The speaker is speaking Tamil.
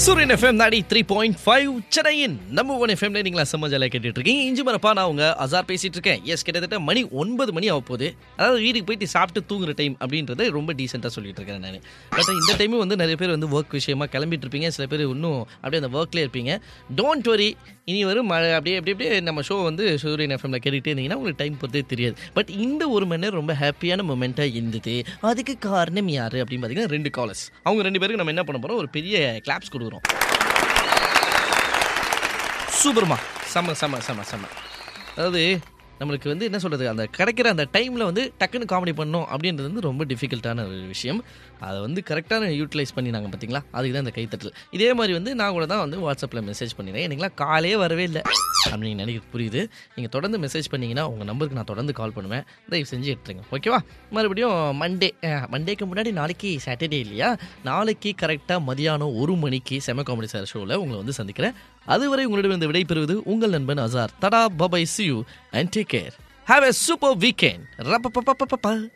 சூரியன் எஃப்எம் நாடி த்ரீ பாயிண்ட் ஃபைவ் சென்னையின் நம்ம ஒன் எஃப்எம்ல நீங்களா செம்ம ஜாலியாக கேட்டுட்டு இருக்கீங்க இஞ்சி மரப்பா நான் உங்க அசார் பேசிட்டு இருக்கேன் எஸ் கிட்டத்தட்ட மணி ஒன்பது மணி ஆக போகுது அதாவது வீட்டுக்கு போயிட்டு சாப்பிட்டு தூங்குற டைம் அப்படின்றது ரொம்ப டீசெண்டாக சொல்லிட்டு இருக்கேன் நான் பட் இந்த டைமும் வந்து நிறைய பேர் வந்து ஒர்க் விஷயமா கிளம்பிட்டு இருப்பீங்க சில பேர் இன்னும் அப்படியே அந்த ஒர்க்லேயே இருப்பீங்க டோன்ட் வரி இனி வரும் மழை அப்படியே அப்படியே அப்படியே நம்ம ஷோ வந்து சூரியன் எஃப்எம்ல கேட்டுகிட்டே இருந்தீங்கன்னா உங்களுக்கு டைம் பொறுத்தே தெரியாது பட் இந்த ஒரு மணி நேரம் ரொம்ப ஹாப்பியான மூமெண்ட்டாக இருந்தது அதுக்கு காரணம் யார் அப்படின்னு பார்த்தீங்கன்னா ரெண்டு காலர்ஸ் அவங்க ரெண்டு பேருக்கு நம்ம என்ன பண்ண போகிறோம் ஒரு பெரிய கிளாப்ஸ் கொடுக்குறோம் சூப்பர்மா செம்ம செம்ம செம்ம செம்ம அதாவது நம்மளுக்கு வந்து என்ன சொல்கிறது அந்த கிடைக்கிற அந்த டைமில் வந்து டக்குன்னு காமெடி பண்ணணும் அப்படின்றது வந்து ரொம்ப டிஃபிகல்ட்டான ஒரு விஷயம் அதை வந்து கரெக்டான யூட்டிலைஸ் பண்ணினாங்க பார்த்தீங்களா அதுக்கு தான் இந்த கைத்தட்டல் இதே மாதிரி வந்து நான் கூட தான் வந்து வாட்ஸ்அப்பில் மெசேஜ் பண்ணிடுறேன் எனக்குலாம் காலே வரவே இல்லை அப்படின்னு நினைக்கிறது புரியுது நீங்கள் தொடர்ந்து மெசேஜ் பண்ணீங்கன்னா உங்கள் நம்பருக்கு நான் தொடர்ந்து கால் பண்ணுவேன் தயவு செஞ்சு எடுத்துருங்க ஓகேவா மறுபடியும் மண்டே மண்டேக்கு முன்னாடி நாளைக்கு சாட்டர்டே இல்லையா நாளைக்கு கரெக்டாக மதியானம் ஒரு மணிக்கு செம காமெடி சார் ஷோவில் உங்களை வந்து சந்திக்கிறேன் அதுவரை உங்களிடம் இந்த விடைபெறுவது உங்கள் நண்பன் Azhar tata bye bye see you and take care have a super weekend ரப்ப